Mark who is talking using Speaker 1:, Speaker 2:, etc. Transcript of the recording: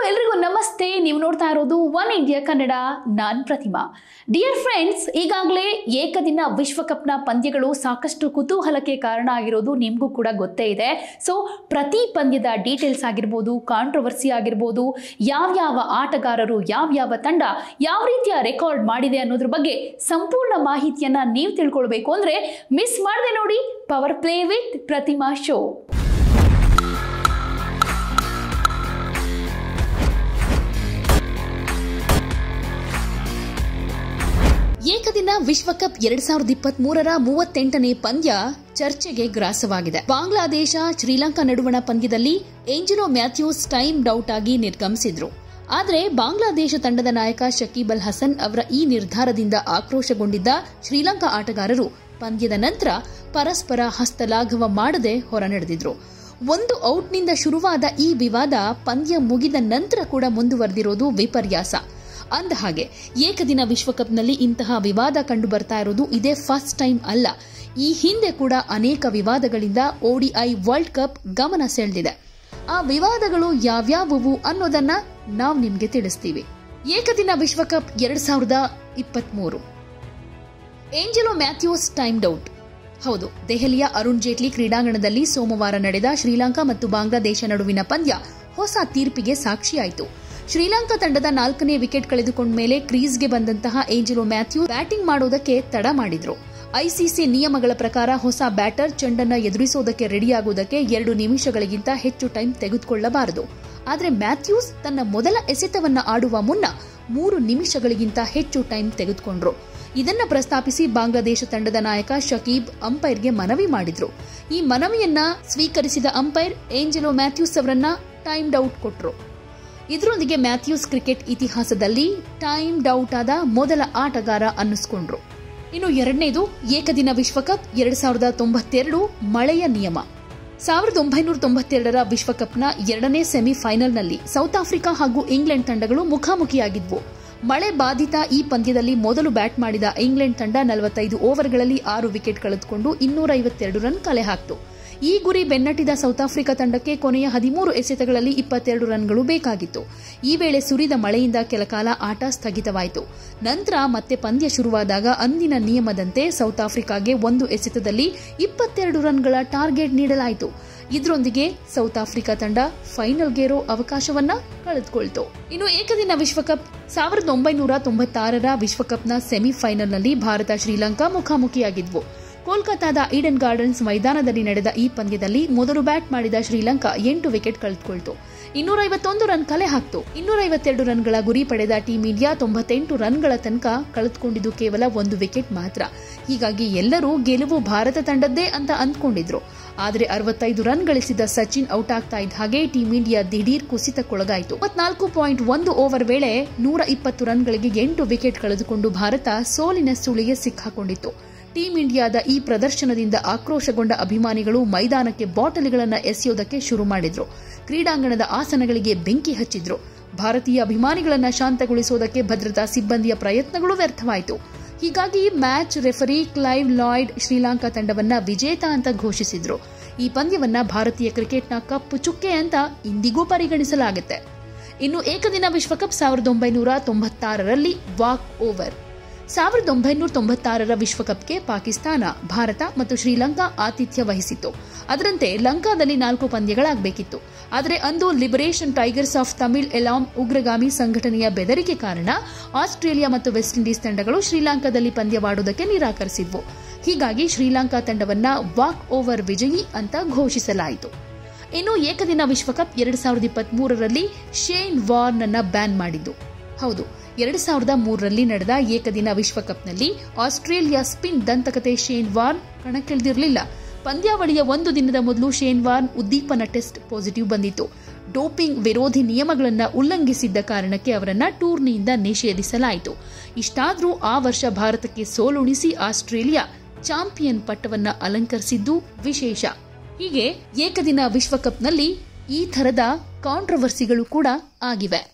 Speaker 1: ಎಲ್ರಿಗೂ ನಮಸ್ತೆ ನೀವು ನೋಡ್ತಾ ಇರೋದು ಒನ್ ಇಂಡಿಯಾ ಕನ್ನಡ ನಾನ್ ಪ್ರತಿಮಾ ಡಿಯರ್ ಫ್ರೆಂಡ್ಸ್ ಈಗಾಗಲೇ ಏಕದಿನ ವಿಶ್ವಕಪ್ನ ಪಂದ್ಯಗಳು ಸಾಕಷ್ಟು ಕುತೂಹಲಕ್ಕೆ ಕಾರಣ ಆಗಿರೋದು ನಿಮಗೂ ಕೂಡ ಗೊತ್ತೇ ಇದೆ ಸೊ ಪ್ರತಿ ಪಂದ್ಯದ ಡೀಟೇಲ್ಸ್ ಆಗಿರ್ಬೋದು ಕಾಂಟ್ರವರ್ಸಿ ಆಗಿರ್ಬೋದು ಯಾವ್ಯಾವ ಆಟಗಾರರು ಯಾವ್ಯಾವ ತಂಡ ಯಾವ ರೀತಿಯ ರೆಕಾರ್ಡ್ ಮಾಡಿದೆ ಅನ್ನೋದ್ರ ಬಗ್ಗೆ ಸಂಪೂರ್ಣ ಮಾಹಿತಿಯನ್ನ ನೀವು ತಿಳ್ಕೊಳ್ಬೇಕು ಅಂದ್ರೆ ಮಿಸ್ ಮಾಡದೆ ನೋಡಿ power play with Prathima show ಏಕದಿನ ವಿಶ್ವಕಪ್ ಎರಡ್ ಸಾವಿರದ ಇಪ್ಪತ್ತ್ ಮೂರರ ಮೂವತ್ತೆಂಟನೇ ಪಂದ್ಯ ಚರ್ಚೆಗೆ ಗ್ರಾಸವಾಗಿದೆ ಬಾಂಗ್ಲಾದೇಶ ಶ್ರೀಲಂಕಾ ನಡುವಣ ಪಂದ್ಯದಲ್ಲಿ ಏಂಜಲೋ ಮ್ಯಾಥ್ಯೂಸ್ ಟೈಮ್ ಡೌಟ್ ಆಗಿ ನಿರ್ಗಮಿಸಿದ್ರು ಆದರೆ ಬಾಂಗ್ಲಾದೇಶ ತಂಡದ ನಾಯಕ ಶಕೀಬ್ ಅಲ್ ಹಸನ್ ಅವರ ಈ ನಿರ್ಧಾರದಿಂದ ಆಕ್ರೋಶಗೊಂಡಿದ್ದ ಶ್ರೀಲಂಕಾ ಆಟಗಾರರು ಪಂದ್ಯದ ನಂತರ ಪರಸ್ಪರ ಹಸ್ತಲಾಘವ ಮಾಡದೆ ಹೊರನಡೆದಿದ್ರು ಒಂದು ಔಟ್ನಿಂದ ಶುರುವಾದ ಈ ವಿವಾದ ಪಂದ್ಯ ಮುಗಿದ ನಂತರ ಕೂಡ ಮುಂದುವರೆದಿರೋದು ವಿಪರ್ಯಾಸ ಅಂದ ಹಾಗೆ ಏಕದಿನ ವಿಶ್ವಕಪ್ನಲ್ಲಿ ಇಂತಹ ವಿವಾದ ಕಂಡು ಬರ್ತಾ ಇರೋದು ಇದೇ ಫಸ್ಟ್ ಟೈಮ್ ಅಲ್ಲ ಈ ಹಿಂದೆ ಕೂಡ ಅನೇಕ ವಿವಾದಗಳಿಂದ ಓಡಿಐ ವರ್ಲ್ಡ್ ಕಪ್ ಗಮನ ಸೆಳೆದಿದೆ ಆ ವಿವಾದಗಳು ಯಾವ್ಯಾವುವು ಅನ್ನೋದನ್ನ ನಾವು ನಿಮ್ಗೆ ತಿಳಿಸ್ತೀವಿ ಏಕದಿನ ವಿಶ್ವಕಪ್ ಎರಡ್ ಸಾವಿರದ ಇಪ್ಪತ್ಮೂರು ಏಂಜಲೋ ಮ್ಯಾಥ್ಯೂಸ್ ಟೈಮ್ ಡೌಟ್ ಹೌದು ದೆಹಲಿಯ ಅರುಣ್ ಜೇಟ್ಲಿ ಕ್ರೀಡಾಂಗಣದಲ್ಲಿ ಸೋಮವಾರ ನಡೆದ ಶ್ರೀಲಂಕಾ ಮತ್ತು ಬಾಂಗ್ಲಾದೇಶ ನಡುವಿನ ಪಂದ್ಯ ಹೊಸ ತೀರ್ಪಿಗೆ ಸಾಕ್ಷಿಯಾಯಿತು ಶ್ರೀಲಂಕಾ ತಂಡದ ನಾಲ್ಕನೇ ವಿಕೆಟ್ ಕಳೆದುಕೊಂಡ ಮೇಲೆ ಕ್ರೀಸ್ಗೆ ಬಂದಂತಹ ಏಂಜಲೋ ಮ್ಯಾಥ್ಯೂ ಬ್ಯಾಟಿಂಗ್ ಮಾಡೋದಕ್ಕೆ ತಡ ಮಾಡಿದ್ರು ಐಸಿಸಿ ನಿಯಮಗಳ ಪ್ರಕಾರ ಹೊಸ ಬ್ಯಾಟರ್ ಚೆಂಡನ್ನ ಎದುರಿಸೋದಕ್ಕೆ ರೆಡಿಯಾಗುವುದಕ್ಕೆ ಎರಡು ನಿಮಿಷಗಳಿಗಿಂತ ಹೆಚ್ಚು ಟೈಮ್ ತೆಗೆದುಕೊಳ್ಳಬಾರದು ಆದರೆ ಮ್ಯಾಥ್ಯೂಸ್ ತನ್ನ ಮೊದಲ ಎಸೆತವನ್ನ ಆಡುವ ಮುನ್ನ ಮೂರು ನಿಮಿಷಗಳಿಗಿಂತ ಹೆಚ್ಚು ಟೈಮ್ ತೆಗೆದುಕೊಂಡ್ರು ಇದನ್ನ ಪ್ರಸ್ತಾಪಿಸಿ ಬಾಂಗ್ಲಾದೇಶ ತಂಡದ ನಾಯಕ ಶಕೀಬ್ ಅಂಪೈರ್ಗೆ ಮನವಿ ಮಾಡಿದ್ರು ಈ ಮನವಿಯನ್ನ ಸ್ವೀಕರಿಸಿದ ಅಂಪೈರ್ ಏಂಜಲೋ ಮ್ಯಾಥ್ಯೂಸ್ ಅವರನ್ನ ಟೈಮ್ ಡೌಟ್ ಕೊಟ್ರು ಇದರೊಂದಿಗೆ ಮ್ಯಾಥ್ಯೂಸ್ ಕ್ರಿಕೆಟ್ ಇತಿಹಾಸದಲ್ಲಿ ಟೈಮ್ ಡೌಟ್ ಆದ ಮೊದಲ ಆಟಗಾರ ಅನ್ನಿಸ್ಕೊಂಡ್ರು ಇನ್ನು ಎರಡನೇದು ಏಕದಿನ ವಿಶ್ವಕಪ್ ಎರಡ್ ಸಾವಿರದ ತೊಂಬತ್ತೆರಡು ಮಳೆಯ ನಿಯಮ ಸಾವಿರದ ಒಂಬೈನೂರ ತೊಂಬತ್ತೆರಡರ ವಿಶ್ವಕಪ್ನ ಎರಡನೇ ಸೆಮಿಫೈನಲ್ನಲ್ಲಿ ಸೌತ್ ಆಫ್ರಿಕಾ ಹಾಗೂ ಇಂಗ್ಲೆಂಡ್ ತಂಡಗಳು ಮುಖಾಮುಖಿಯಾಗಿದ್ವು ಮಳೆ ಬಾಧಿತ ಈ ಪಂದ್ಯದಲ್ಲಿ ಮೊದಲು ಬ್ಯಾಟ್ ಮಾಡಿದ ಇಂಗ್ಲೆಂಡ್ ತಂಡ ನಲವತ್ತೈದು ಓವರ್ಗಳಲ್ಲಿ ಆರು ವಿಕೆಟ್ ಕಳೆದುಕೊಂಡು ಇನ್ನೂರ ಐವತ್ತೆರಡು ರನ್ ಕಲೆ ಹಾಕಿತು ಈ ಗುರಿ ಬೆನ್ನಟ್ಟಿದ ಸೌತ್ ಆಫ್ರಿಕಾ ತಂಡಕ್ಕೆ ಕೊನೆಯ ಹದಿಮೂರು ಎಸೆತಗಳಲ್ಲಿ ಇಪ್ಪತ್ತೆರಡು ರನ್ಗಳು ಬೇಕಾಗಿತ್ತು ಈ ವೇಳೆ ಸುರಿದ ಮಳೆಯಿಂದ ಕೆಲಕಾಲ ಆಟ ಸ್ಥಗಿತವಾಯಿತು ನಂತರ ಮತ್ತೆ ಪಂದ್ಯ ಶುರುವಾದಾಗ ಅಂದಿನ ನಿಯಮದಂತೆ ಸೌತ್ ಆಫ್ರಿಕಾಗೆ ಒಂದು ಎಸೆತದಲ್ಲಿ ಇಪ್ಪತ್ತೆರಡು ರನ್ಗಳ ಟಾರ್ಗೆಟ್ ನೀಡಲಾಯಿತು ಇದರೊಂದಿಗೆ ಸೌತ್ ಆಫ್ರಿಕಾ ತಂಡ ಫೈನಲ್ಗೇರೋ ಅವಕಾಶವನ್ನ ಕಳೆದುಕೊಳ್ತು ಇನ್ನು ಏಕದಿನ ವಿಶ್ವಕಪ್ ಸಾವಿರದ ಒಂಬೈನೂರ ತೊಂಬತ್ತಾರರ ವಿಶ್ವಕಪ್ನ ಸೆಮಿಫೈನಲ್ನಲ್ಲಿ ಭಾರತ ಶ್ರೀಲಂಕಾ ಮುಖಾಮುಖಿಯಾಗಿದ್ವು ಕೋಲ್ಕತಾದ ಈಡನ್ ಗಾರ್ಡನ್ಸ್ ಮೈದಾನದಲ್ಲಿ ನಡೆದ ಈ ಪಂದ್ಯದಲ್ಲಿ ಮೊದಲು ಬ್ಯಾಟ್ ಮಾಡಿದ ಶ್ರೀಲಂಕಾ ಎಂಟು ವಿಕೆಟ್ ಕಳೆದುಕೊಳ್ತು ಇನ್ನೂರ ಐವತ್ತೊಂದು ರನ್ ಕಲೆ ಹಾಕ್ತು ಇನ್ನೂರ ಐವತ್ತೆರಡು ರನ್ಗಳ ಗುರಿ ಪಡೆದ ಟೀಂ ಇಂಡಿಯಾ ತೊಂಬತ್ತೆಂಟು ರನ್ಗಳ ತನಕ ಕಳೆದುಕೊಂಡಿದ್ದು ಕೇವಲ ಒಂದು ವಿಕೆಟ್ ಮಾತ್ರ ಹೀಗಾಗಿ ಎಲ್ಲರೂ ಗೆಲುವು ಭಾರತ ತಂಡದ್ದೇ ಅಂತ ಅಂದ್ಕೊಂಡಿದ್ರು ಆದರೆ ಅರವತ್ತೈದು ರನ್ ಗಳಿಸಿದ ಸಚಿನ್ ಔಟ್ ಆಗ್ತಾ ಇದ್ದ ಹಾಗೆ ಟೀಂ ಇಂಡಿಯಾ ದಿಢೀರ್ ಕುಸಿತಕ್ಕೊಳಗಾಯಿತು ಇಪ್ಪತ್ನಾಲ್ಕು ಪಾಯಿಂಟ್ ಒಂದು ಓವರ್ ವೇಳೆ ನೂರ ಇಪ್ಪತ್ತು ರನ್ಗಳಿಗೆ ಎಂಟು ವಿಕೆಟ್ ಕಳೆದುಕೊಂಡು ಭಾರತ ಸೋಲಿನ ಸುಳಿಗೆ ಸಿಕ್ಕಾಕೊಂಡಿತ್ತು ಟೀಂ ಇಂಡಿಯಾದ ಈ ಪ್ರದರ್ಶನದಿಂದ ಆಕ್ರೋಶಗೊಂಡ ಅಭಿಮಾನಿಗಳು ಮೈದಾನಕ್ಕೆ ಬಾಟಲಿಗಳನ್ನು ಎಸೆಯೋದಕ್ಕೆ ಶುರು ಮಾಡಿದ್ರು ಕ್ರೀಡಾಂಗಣದ ಆಸನಗಳಿಗೆ ಬೆಂಕಿ ಹಚ್ಚಿದ್ರು ಭಾರತೀಯ ಅಭಿಮಾನಿಗಳನ್ನ ಶಾಂತಗೊಳಿಸೋದಕ್ಕೆ ಭದ್ರತಾ ಸಿಬ್ಬಂದಿಯ ಪ್ರಯತ್ನಗಳು ವ್ಯರ್ಥವಾಯಿತು ಹೀಗಾಗಿ match referee Clive Lloyd Sri Lanka ತಂಡವನ್ನ ವಿಜೇತ ಅಂತ ಘೋಷಿಸಿದ್ರು ಈ ಪಂದ್ಯವನ್ನ ಭಾರತೀಯ ಕ್ರಿಕೆಟ್ನ ಕಪ್ಪು ಚುಕ್ಕೆ ಅಂತ ಇಂದಿಗೂ ಪರಿಗಣಿಸಲಾಗುತ್ತೆ ಇನ್ನು ಏಕದಿನ ವಿಶ್ವಕಪ್ ಸಾವಿರದ ಒಂಬೈನೂರ ತೊಂಬತ್ತಾರರಲ್ಲಿ ವಾಕ್ ಓವರ್ ಸಾವಿರದ ಒಂಬೈನೂರ ತೊಂಬತ್ತಾರರ ವಿಶ್ವಕಪ್ಗೆ ಪಾಕಿಸ್ತಾನ ಭಾರತ ಮತ್ತು ಶ್ರೀಲಂಕಾ ಆತಿಥ್ಯ ವಹಿಸಿತ್ತು ಅದರಂತೆ ಲಂಕಾದಲ್ಲಿ ನಾಲ್ಕು ಪಂದ್ಯಗಳಾಗಬೇಕಿತ್ತು ಆದರೆ ಅಂದು Liberation Tigers of Tamil Eelam ಉಗ್ರಗಾಮಿ ಸಂಘಟನೆಯ ಬೆದರಿಕೆ ಕಾರಣ ಆಸ್ಟ್ರೇಲಿಯಾ ಮತ್ತು ವೆಸ್ಟ್ ಇಂಡೀಸ್ ತಂಡಗಳು ಶ್ರೀಲಂಕಾದಲ್ಲಿ ಪಂದ್ಯವಾಡುವುದಕ್ಕೆ ನಿರಾಕರಿಸಿದ್ವು ಹೀಗಾಗಿ ಶ್ರೀಲಂಕಾ ತಂಡವನ್ನ ವಾಕ್ ಓವರ್ ವಿಜಯಿ ಅಂತ ಘೋಷಿಸಲಾಯಿತು ಇನ್ನು ಏಕದಿನ ವಿಶ್ವಕಪ್ ಎರಡ್ ಸಾವಿರದ ಇಪ್ಪತ್ತ್ ಮೂರರಲ್ಲಿ ಶೇನ್ ವಾರ್ನ್ ಅನ್ನ ಬ್ಯಾನ್ ಮಾಡಿದ್ದು ಹೌದು ಎರಡ್ ಸಾವಿರದ ಮೂರರಲ್ಲಿ ನಡೆದ ಏಕದಿನ ವಿಶ್ವಕಪ್ನಲ್ಲಿ ಆಸ್ಟ್ರೇಲಿಯಾ ಸ್ಪಿನ್ ದಂತಕತೆ ಶೇನ್ ವಾರ್ನ್ ಕಣಕ್ಕಿಳಿದಿರಲಿಲ್ಲ ಪಂದ್ಯಾವಳಿಯ ಒಂದು ದಿನದ ಮೊದಲು ಶೇನ್ ವಾರ್ನ್ ಉದ್ದೀಪನ ಟೆಸ್ಟ್ ಪಾಸಿಟಿವ್ ಬಂದಿತ್ತು ಡೋಪಿಂಗ್ ವಿರೋಧಿ ನಿಯಮಗಳನ್ನು ಉಲ್ಲಂಘಿಸಿದ್ದ ಕಾರಣಕ್ಕೆ ಅವರನ್ನ ಟೂರ್ನಿಯಿಂದ ನಿಷೇಧಿಸಲಾಯಿತು ಇಷ್ಟಾದರೂ ಆ ವರ್ಷ ಭಾರತಕ್ಕೆ ಸೋಲುಣಿಸಿ ಆಸ್ಟ್ರೇಲಿಯಾ ಚಾಂಪಿಯನ್ ಪಟ್ಟವನ್ನ ಅಲಂಕರಿಸಿದ್ದು ವಿಶೇಷ ಹೀಗೆ ಏಕದಿನ ವಿಶ್ವಕಪ್ನಲ್ಲಿ ಈ ಥರದ ಕಾಂಟ್ರವರ್ಸಿಗಳು ಕೂಡ ಆಗಿವೆ